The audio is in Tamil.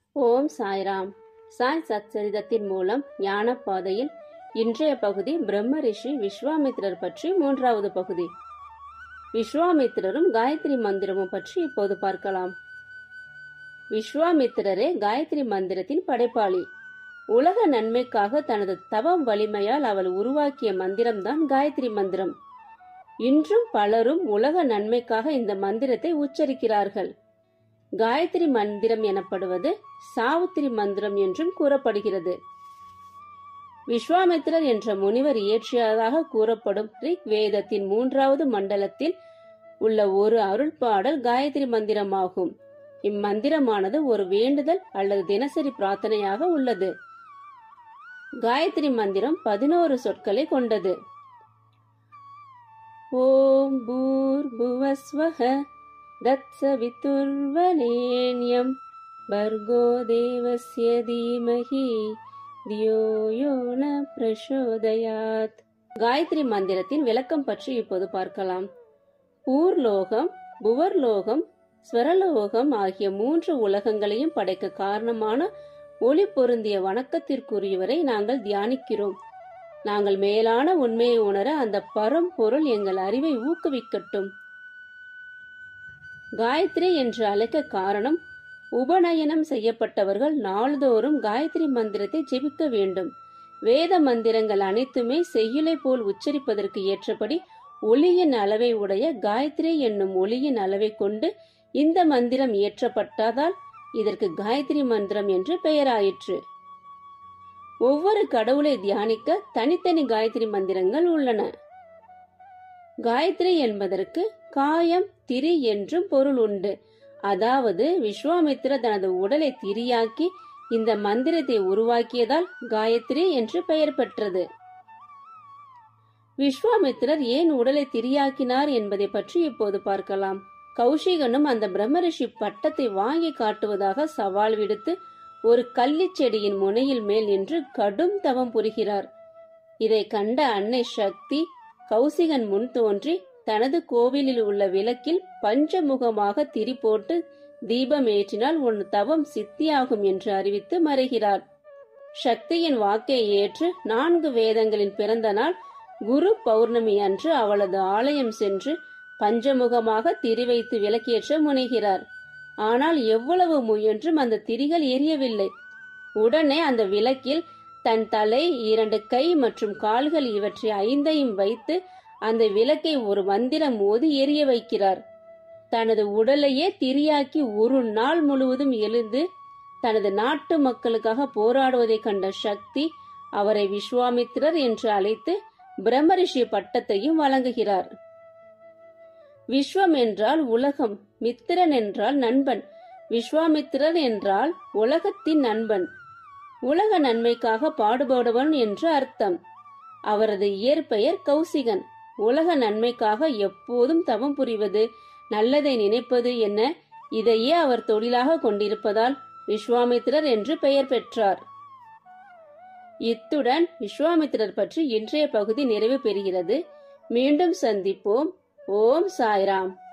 ஓம் சாய்ராம் சாய் சச்சரிதத்தின் மூலம் ஞான பாதையில் இன்றைய பகுதி பிரம்ம ரிஷி விஸ்வாமித்திரர் பற்றி மூன்றாவது பகுதி விஸ்வாமித்திரரும் காயத்ரி மந்திரமும் பற்றி இப்போது பார்க்கலாம் விஸ்வாமித்திரரே காயத்ரி மந்திரத்தின் படைப்பாளி உலக நன்மைக்காக தனது தவம் வலிமையால் அவள் உருவாக்கிய மந்திரம்தான் காயத்ரி மந்திரம் இன்றும் பலரும் உலக நன்மைக்காக இந்த மந்திரத்தை உச்சரிக்கிறார்கள் காயத்ரி மந்திரம் எனப்படுவது சாவித்திரி மந்திரம் என்றும் கூறப்படுகிறது விஸ்வாமித்திரர் என்ற முனிவர் இயற்றியதாக கூறப்படும் ரிக் வேதத்தின் மூன்றாவது மண்டலத்தில் உள்ள ஒரு அருள்பாடல் காயத்ரி மந்திரமாகும் இம்மந்திரமானது ஒரு வேண்டுதல் அல்லது தினசரி பிரார்த்தனையாக உள்ளது காயத்ரி மந்திரம் பதினோரு சொற்களை கொண்டது ஓம் பூர் புவஸ்வஹ தத்சவித்துர்வனேன்யம் भर्गो देवस्य धीमहि தியோ யோ ந பிரசோதயாத் காயத்ரி மந்திரத்தின் விளக்கம் பற்றி இப்போது பார்க்கலாம் ஊர்லோகம் புவர்லோகம் ஸ்வரலோகம் ஆகிய மூன்று உலகங்களையும் படைக்க காரணமான ஒளி பொருந்திய வணக்கத்திற்குரியவரை நாங்கள் தியானிக்கிறோம் நாங்கள் மேலான உண்மையை உணர அந்த பரம்பொருள் எங்கள் அறிவை ஊக்குவிக்கட்டும் காயத்ரி என்று அழைக்க காரணம் உபநயனம் செய்யப்பட்டவர்கள் நாள்தோறும் காயத்ரி மந்திரத்தை ஜெபிக்க வேண்டும் வேத மந்திரங்கள் அனைத்துமே செய்யுளை போல் உச்சரிப்பதற்கு ஏற்றபடி ஒளியின் அளவை உடைய காயத்ரி என்னும் ஒளியின் அளவை கொண்டு இந்த மந்திரம் இயற்றப்பட்டதால் இதற்கு காயத்ரி மந்திரம் என்று பெயராயிற்று ஒவ்வொரு கடவுளை தியானிக்க தனித்தனி காயத்ரி மந்திரங்கள் உள்ளன காயத்ரி என்பதற்கு காயம் திரி என்றும் பொருள் உண்டு அதாவது விஸ்வாமித்திர தனது உடலை திரியாக்கி இந்த மந்திரத்தை உருவாக்கியதால் காயத்ரி என்று பெயர் பெற்றது விஸ்வாமித்திரர் ஏன் உடலை திரியாக்கினார் என்பதை பற்றி இப்போது பார்க்கலாம் கௌஷிகனும் அந்த பிரம்மரிஷி பட்டத்தை வாங்கி காட்டுவதாக சவால் விடுத்து ஒரு கள்ளிச் செடியின் முனையில் மேல் நின்று கடும் தவம் புரிகிறார் இதை கண்ட அன்னை சக்தி கௌசிகன் முன் தோன்றி தனது கோவிலில் உள்ள விளக்கில் பஞ்சமுகமாக திரி போட்டு தீபம் ஏற்றினால் உன் தவம் சித்தியாகும் என்று அறிவித்து மறைகிறார் சக்தியின் வாக்கை ஏற்று நான்கு வேதங்களின் பிறந்த நாள் குரு பௌர்ணமி அன்று அவளது ஆலயம் சென்று பஞ்சமுகமாக திரி வைத்து விளக்கேற்ற முனைகிறார் ஆனால் எவ்வளவு முயன்றும் அந்த திரிகள் எரியவில்லை உடனே அந்த விளக்கில் தன் தலை இரண்டு கை மற்றும் கால்கள் இவற்றை ஐந்தையும் வைத்து அந்த விளக்கை ஒரு மந்திரம் மோதி எரிய வைக்கிறார் தனது உடலையே திரியாக்கி ஒரு நாள் முழுவதும் எழுந்து தனது நாட்டு மக்களுக்காக போராடுவதை கண்ட சக்தி அவரை விஸ்வாமித்திரர் என்று அழைத்து பிரம்மரிஷி பட்டத்தையும் வழங்குகிறார் விஸ்வம் என்றால் உலகம் மித்திரன் என்றால் நண்பன் விஸ்வாமித்திரர் என்றால் உலகத்தின் நண்பன் உலக நன்மைக்காக பாடுபடுவன் என்று அர்த்தம் அவரது இயற்பெயர் கௌசிகன் உலக நன்மைக்காக எப்போதும் தவம் புரிவது நல்லதை நினைப்பது என்ன இதையே அவர் தொழிலாக கொண்டிருப்பதால் விஸ்வாமித்திரர் என்று பெயர் பெற்றார் இத்துடன் விஸ்வாமித்திரர் பற்றி இன்றைய பகுதி நிறைவு பெறுகிறது மீண்டும் சந்திப்போம் ஓம் சாய்ராம்